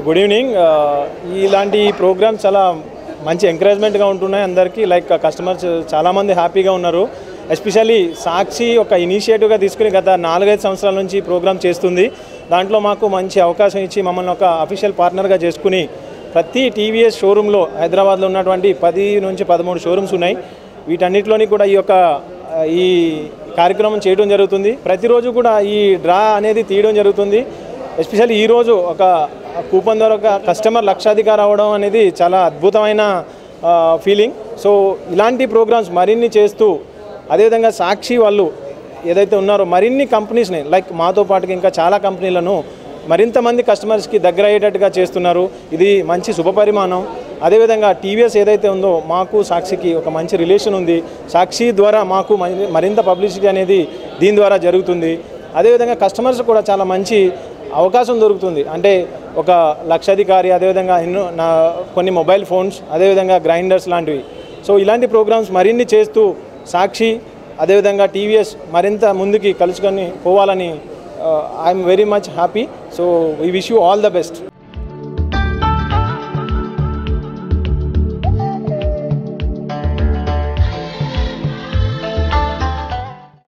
good evening ఆ, ఇలాంటి programmes చాలా మంచి ఎంకరేజ్మెంట్గా ఉంటున్నాయి అందరికీ లైక్ కస్టమర్స్ చాలామంది హ్యాపీగా ఉన్నారు ఎస్పెషల్లీ సాక్షి ఒక ఇనిషియేటివ్గా తీసుకుని గత నాలుగైదు సంవత్సరాల నుంచి ఈ ప్రోగ్రామ్ చేస్తుంది దాంట్లో మాకు మంచి అవకాశం ఇచ్చి మమ్మల్ని ఒక అఫీషియల్ పార్ట్నర్గా చేసుకుని ప్రతి టీవీఎస్ షోరూంలో హైదరాబాద్లో ఉన్నటువంటి పది నుంచి పదమూడు షోరూమ్స్ ఉన్నాయి వీటన్నిటిలోని కూడా ఈ యొక్క ఆ, ఈ కార్యక్రమం చేయడం జరుగుతుంది ప్రతిరోజు కూడా ఈ డ్రా అనేది తీయడం జరుగుతుంది ఎస్పెషల్లీ ఈరోజు ఒక కూపన్ ద్వారా ఒక కస్టమర్ లక్షాధికారి అవ్వడం అనేది చాలా అద్భుతమైన ఫీలింగ్ సో ఇలాంటి ప్రోగ్రామ్స్ మరిన్ని చేస్తూ అదేవిధంగా సాక్షి వాళ్ళు ఏదైతే ఉన్నారో మరిన్ని కంపెనీస్ని లైక్ మాతో పాటుగా ఇంకా చాలా కంపెనీలను మరింత మంది కస్టమర్స్కి దగ్గర అయ్యేటట్టుగా చేస్తున్నారు ఇది మంచి శుభపరిమాణం అదేవిధంగా టీవీఎస్ ఏదైతే ఉందో మాకు సాక్షికి ఒక మంచి రిలేషన్ ఉంది సాక్షి ద్వారా మాకు మరి- మరింత పబ్లిసిటీ అనేది దీని ద్వారా జరుగుతుంది అదేవిధంగా కస్టమర్స్ కూడా చాలా మంచి అవకాశం దొరుకుతుంది అంటే ఒక లక్షాధికారి అదేవిధంగా ఎన్నో నా కొన్ని మొబైల్ ఫోన్స్ అదేవిధంగా గ్రైండర్స్ లాంటివి సో ఇలాంటి ప్రోగ్రామ్స్ మరిన్ని చేస్తూ సాక్షి అదేవిధంగా టీవీఎస్ మరింత ముందుకి కలుసుకొని పోవాలని I'm very much happy so we wish you all the best